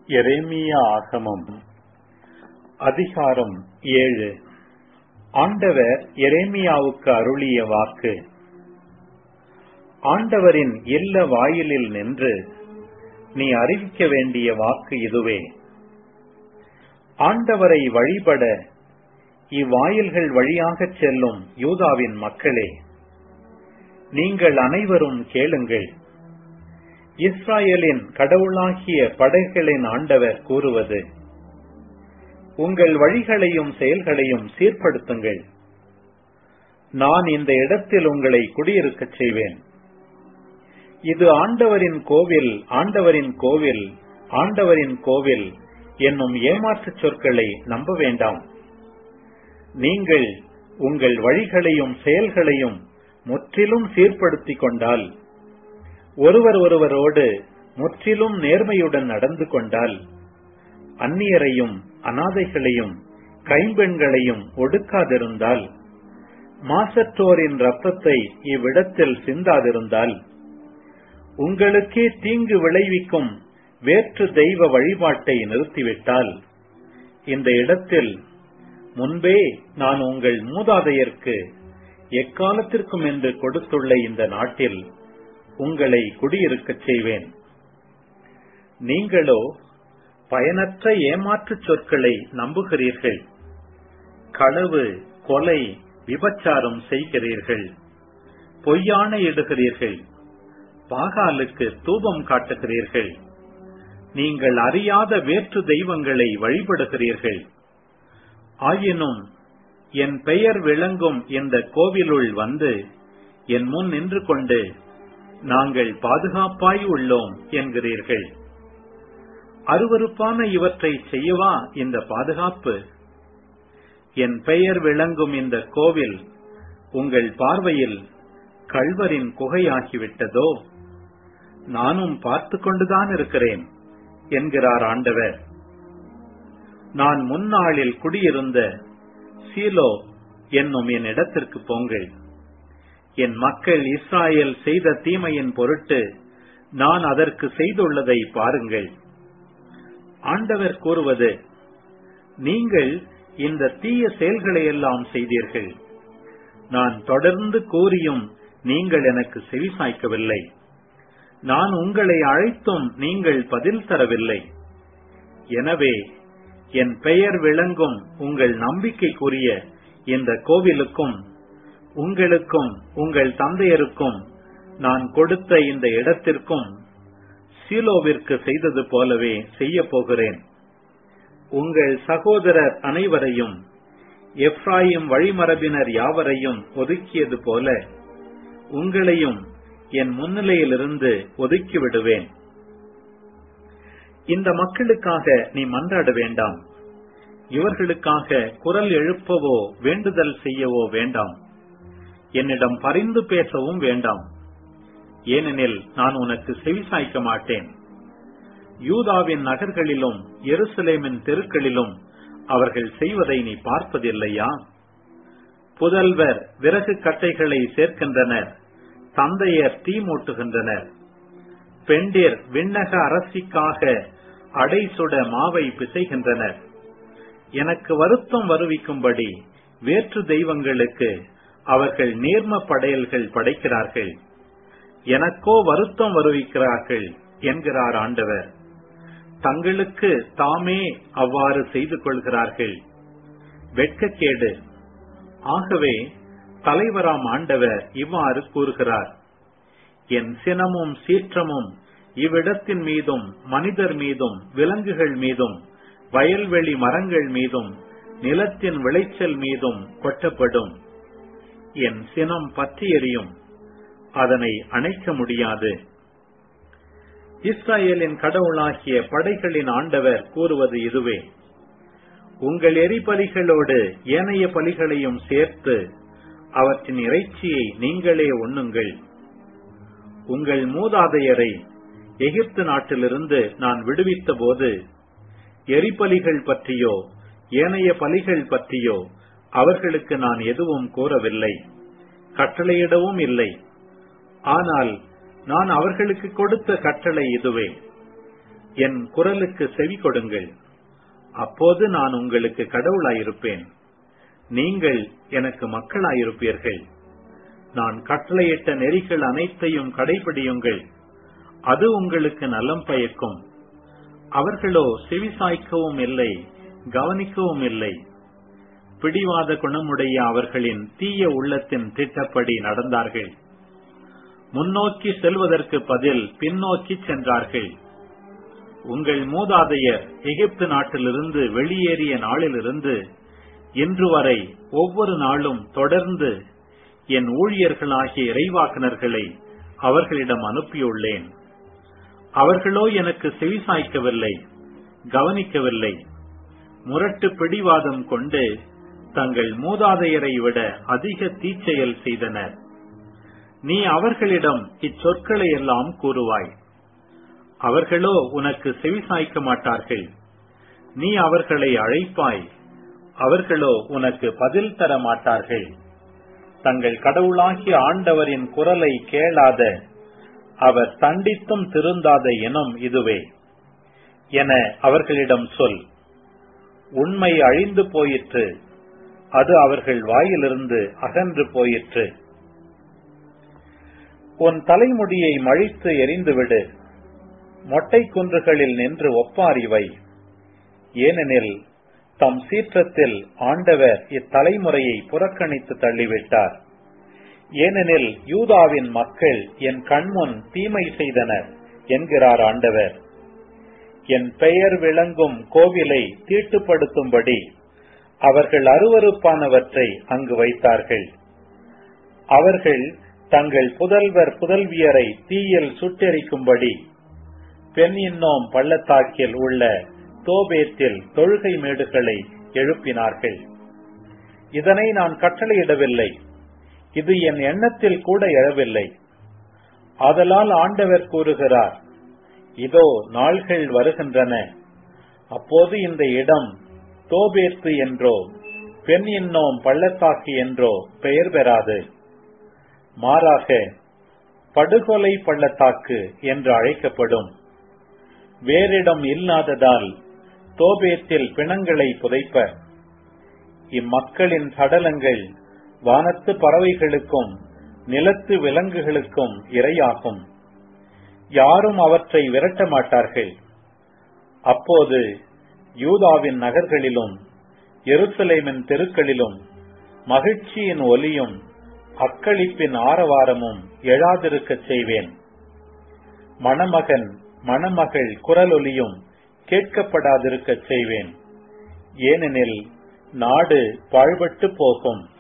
எரேமியா ஆகமம் அதிகாரம் ஏழு ஆண்டவர் எரேமியாவுக்கு அருளிய வாக்கு ஆண்டவரின் இல்ல வாயிலில் நின்று நீ அறிவிக்க வேண்டிய வாக்கு இதுவே ஆண்டவரை வழிபட இவ்வாயில்கள் வழியாகச் செல்லும் யூதாவின் மக்களே நீங்கள் அனைவரும் கேளுங்கள் இஸ்ராயலின் கடவுளாகிய படைகளின் ஆண்டவர் கூறுவது உங்கள் வழிகளையும் செயல்களையும் சீர்படுத்துங்கள் நான் இந்த இடத்தில் உங்களை குடியிருக்கச் செய்வேன் இது ஆண்டவரின் கோவில் ஆண்டவரின் கோவில் ஆண்டவரின் கோவில் என்னும் ஏமாற்றுச் சொற்களை நம்ப வேண்டாம் நீங்கள் உங்கள் வழிகளையும் செயல்களையும் முற்றிலும் சீர்படுத்திக் கொண்டால் ஒருவர் ஒருவரோடு முற்றிலும் நேர்மையுடன் நடந்து கொண்டால் அந்நியரையும் அனாதைகளையும் கைம்பெண்களையும் ஒடுக்காதிருந்தால் மாசற்றோரின் ரத்தத்தை இவ்விடத்தில் சிந்தாதிருந்தால் உங்களுக்கே தீங்கு விளைவிக்கும் வேற்று தெய்வ வழிபாட்டை நிறுத்திவிட்டால் இந்த இடத்தில் முன்பே நான் உங்கள் மூதாதையர்க்கு எக்காலத்திற்கும் என்று கொடுத்துள்ள இந்த நாட்டில் உங்களை குடியிருக்கச் செய்வேன் நீங்களோ பயனற்ற ஏமாற்றுச் சொற்களை நம்புகிறீர்கள் களவு கொலை விபச்சாரம் செய்கிறீர்கள் பொய்யான இடுகிறீர்கள் பாகாலுக்கு தூபம் காட்டுகிறீர்கள் நீங்கள் அறியாத வேற்று தெய்வங்களை வழிபடுகிறீர்கள் ஆயினும் என் பெயர் விளங்கும் இந்த கோவிலுள் வந்து என் முன் நின்று கொண்டு நாங்கள் பாதுகாப்பாய் உள்ளோம் என்கிறீர்கள் அருவறுப்பான இவற்றை செய்யவா இந்த பாதுகாப்பு என் பெயர் விளங்கும் இந்த கோவில் உங்கள் பார்வையில் கள்வரின் குகையாகிவிட்டதோ நானும் பார்த்து கொண்டுதான் இருக்கிறேன் என்கிறார் ஆண்டவர் நான் முன்னாளில் குடியிருந்த சீலோ என்னும் என் இடத்திற்கு போங்கள் என் மக்கள் இஸ்ராயல் செய்த தீமையின் பொருட்டு நான் அதற்கு செய்துள்ளதை பாருங்கள் ஆண்டவர் கூறுவது நீங்கள் இந்த தீய செயல்களை எல்லாம் செய்தீர்கள் நான் தொடர்ந்து கூறியும் நீங்கள் எனக்கு செவிசாய்க்கவில்லை நான் உங்களை அழைத்தும் நீங்கள் பதில் தரவில்லை எனவே என் பெயர் விளங்கும் உங்கள் நம்பிக்கைக்குரிய இந்த கோவிலுக்கும் உங்களுக்கும் உங்கள் தந்தையருக்கும் நான் கொடுத்த இந்த இடத்திற்கும் சீலோவிற்கு செய்தது போலவே செய்ய போகிறேன் உங்கள் சகோதரர் அனைவரையும் எப்ராயிம் வழிமரபினர் யாவரையும் ஒதுக்கியது போல உங்களையும் என் முன்னிலையிலிருந்து ஒதுக்கி விடுவேன் இந்த மக்களுக்காக நீ மன்றாட வேண்டாம் இவர்களுக்காக குரல் எழுப்பவோ வேண்டுதல் செய்யவோ வேண்டாம் என்னிடம் பரிந்து பேசவும் வேண்டாம் ஏனெனில் நான் உனக்கு செவிசாய்க்க மாட்டேன் யூதாவின் நகர்களிலும் எருசலேமின் தெருக்களிலும் அவர்கள் செய்வதை நீ பார்ப்பதில்லையா புதல்வர் விறகு கட்டைகளை சேர்க்கின்றனர் தந்தையர் தீ மூட்டுகின்றனர் பெண்டிர் விண்ணக அரசிக்காக அடை சுட மாவை பிசைகின்றனர் எனக்கு வருத்தம் வருவிக்கும்படி வேற்று தெய்வங்களுக்கு அவர்கள் நேர்ம படையல்கள் படைக்கிறார்கள் எனக்கோ வருத்தம் வருவிக்கிறார்கள் என்கிறார் ஆண்டவர் தங்களுக்கு தாமே அவ்வாறு செய்து கொள்கிறார்கள் வெட்கக்கேடு ஆகவே தலைவராம் ஆண்டவர் இவ்வாறு கூறுகிறார் என் சினமும் சீற்றமும் இவ்விடத்தின் மீதும் மனிதர் மீதும் விலங்குகள் மீதும் வயல்வெளி மரங்கள் மீதும் நிலத்தின் விளைச்சல் மீதும் கொட்டப்படும் என் சினம் பற்றி எரியும் அதனை அணைக்க முடியாது இஸ்ராயலின் கடவுளாகிய படைகளின் ஆண்டவர் கூறுவது இதுவே உங்கள் எரிபலிகளோடு ஏனைய பலிகளையும் சேர்த்து அவற்றின் இறைச்சியை நீங்களே உண்ணுங்கள் உங்கள் மூதாதையரை எகிப்து நாட்டிலிருந்து நான் விடுவித்த போது எரிபலிகள் பற்றியோ ஏனைய பலிகள் பற்றியோ அவர்களுக்கு நான் எதுவும் கூறவில்லை கட்டளையிடவும் இல்லை ஆனால் நான் அவர்களுக்கு கொடுத்த கட்டளை இதுவே என் குரலுக்கு செவி கொடுங்கள் அப்போது நான் உங்களுக்கு கடவுளாயிருப்பேன் நீங்கள் எனக்கு மக்களாயிருப்பீர்கள் நான் கட்டளையிட்ட நெறிகள் அனைத்தையும் கடைபிடியுங்கள் அது உங்களுக்கு நலம் பயக்கும் அவர்களோ செவிசாய்க்கவும் இல்லை கவனிக்கவும் இல்லை பிடிவாத குணமுடைய அவர்களின் தீய உள்ளத்தின் திட்டப்படி நடந்தார்கள் முன்னோக்கி செல்வதற்கு பதில் பின்னோக்கி சென்றார்கள் உங்கள் மூதாதையர் எகிப்து நாட்டிலிருந்து வெளியேறிய நாளிலிருந்து இன்று வரை ஒவ்வொரு நாளும் தொடர்ந்து என் ஊழியர்களாகிய இறைவாக்கினர்களை அவர்களிடம் அனுப்பியுள்ளேன் அவர்களோ எனக்கு செவிசாய்க்கவில்லை கவனிக்கவில்லை முரட்டு பிடிவாதம் கொண்டு தங்கள் மூதாதையரை விட அதிக தீச்செயல் செய்தனர் நீ அவர்களிடம் இச்சொற்களை எல்லாம் கூறுவாய் அவர்களோ உனக்கு செவிசாய்க்க மாட்டார்கள் நீ அவர்களை அழைப்பாய் அவர்களோ உனக்கு பதில் தர மாட்டார்கள் தங்கள் கடவுளாகிய ஆண்டவரின் குரலை கேளாத அவர் தண்டித்தும் திருந்தாத இனம் இதுவே என அவர்களிடம் சொல் உண்மை அழிந்து போயிற்று அது அவர்கள் வாயிலிருந்து அகன்று போயிற்று உன் தலைமுடியை மழித்து எரிந்துவிடு மொட்டை குன்றுகளில் நின்று ஒப்பாரிவை ஏனெனில் தம் சீற்றத்தில் ஆண்டவர் இத்தலைமுறையை புறக்கணித்து தள்ளிவிட்டார் ஏனெனில் யூதாவின் மக்கள் என் கண்முன் தீமை செய்தனர் என்கிறார் ஆண்டவர் என் பெயர் விளங்கும் கோவிலை தீட்டுப்படுத்தும்படி அவர்கள் அருவறுப்பானவற்றை அங்கு வைத்தார்கள் அவர்கள் தங்கள் புதல்வர் புதல்வியரை தீயில் சுட்டெரிக்கும்படி பெண் இன்னோம் பள்ளத்தாக்கில் உள்ள தோபேத்தில் தொழுகை மேடுகளை எழுப்பினார்கள் இதனை நான் கட்டளையிடவில்லை இது என் எண்ணத்தில் கூட எழவில்லை ஆதலால் ஆண்டவர் கூறுகிறார் இதோ நாள்கள் வருகின்றன அப்போது இந்த இடம் தோபேத்து என்றோ பெண் இன்னோம் பள்ளத்தாக்கு என்றோ பெயர் பெறாது மாறாக படுகொலை பள்ளத்தாக்கு என்று அழைக்கப்படும் வேறிடம் இல்லாததால் தோபேத்தில் பிணங்களை புதைப்பர் இம்மக்களின் சடலங்கள் வானத்து பறவைகளுக்கும் நிலத்து விலங்குகளுக்கும் இரையாகும் யாரும் அவற்றை விரட்ட மாட்டார்கள் அப்போது யூதாவின் நகர்களிலும் எருசலேமின் தெருக்களிலும் மகிழ்ச்சியின் ஒலியும் அக்களிப்பின் ஆரவாரமும் எழாதிருக்கச் செய்வேன் மணமகன் மணமகள் குரலொலியும் கேட்கப்படாதிருக்கச் செய்வேன் ஏனெனில் நாடு பாழ்பட்டு போகும்